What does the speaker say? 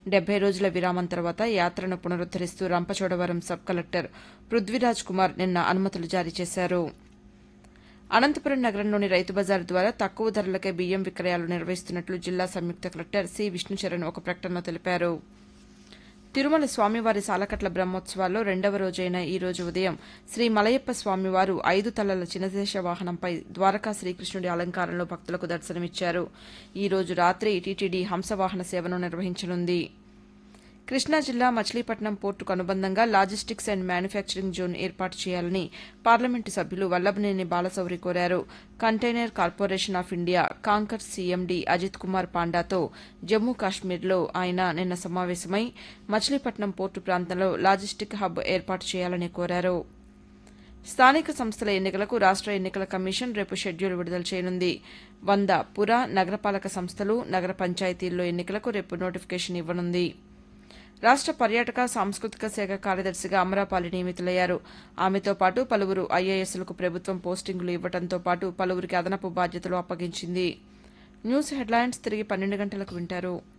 డెబ్బై రోజుల విరామం తర్వాత యాత్రను పునరుద్దరిస్తూ రంపచోడవరం సబ్ కలెక్టర్ పృథ్వీరాజ్ కుమార్ నిన్న అనుమతులు జారీ చేశారు అనంతపురం నగరంలోని రైతు బజార్ ద్వారా తక్కువ ధరలకే బియ్యం విక్రయాలు నిర్వహిస్తున్నట్లు జిల్లా సంయుక్త కలెక్టర్ సి విష్ణుచరణ్ ఒక ప్రకటనలో తెలిపారు తిరుమల స్వామివారి సాలకట్ల బ్రహ్మోత్సవాల్లో రెండవ రోజైన ఈ రోజు ఉదయం శ్రీ మలయప్ప స్వామివారు ఐదు తలల చినదేశ వాహనంపై ద్వారకా శ్రీకృష్ణుడి అలంకారంలో భక్తులకు దర్శనమిచ్చారు ఈ రోజు రాత్రి టీటీడీ హంసవాహన సేవను నిర్వహించనుంది కృష్ణా జిల్లా మచిలీపట్నం పోర్టుకు అనుబంధంగా లాజిస్టిక్స్ అండ్ మ్యానుఫ్యాక్చరింగ్ జోన్ ఏర్పాటు చేయాలని పార్లమెంటు సభ్యులు వల్లభనేని బాలశౌరి కోరారు container corporation of India Concor CMD Ajit Kumar పాండాతో జమ్మూ కాశ్మీర్లో ఆయన నిన్న సమావేశమై మచిలీపట్నం పోర్టు ప్రాంతంలో లాజిస్టిక్ హబ్ ఏర్పాటు చేయాలని కోరారు స్థానిక సంస్థల ఎన్నికలకు రాష్ట ఎన్నికల కమిషన్ రేపు షెడ్యూల్ విడుదల చేయనుంది వంద పుర నగరపాలక సంస్థలు నగర పంచాయతీల్లో ఎన్నికలకు రేపు నోటిఫికేషన్ ఇవ్వనుంది రాష్ట పర్యాటక సాంస్కృతిక శాఖ కార్యదర్శిగా అమరాపాలి నియమితులయ్యారు ఆమెతో పాటు పలువురు ఐఏఎస్లకు ప్రభుత్వం పోస్టింగులు ఇవ్వడంతో పాటు పలువురికి అదనపు బాధ్యతలు అప్పగించింది న్యూస్ హెడ్లైన్స్ తిరిగి పన్నెండు గంటలకు వింటారు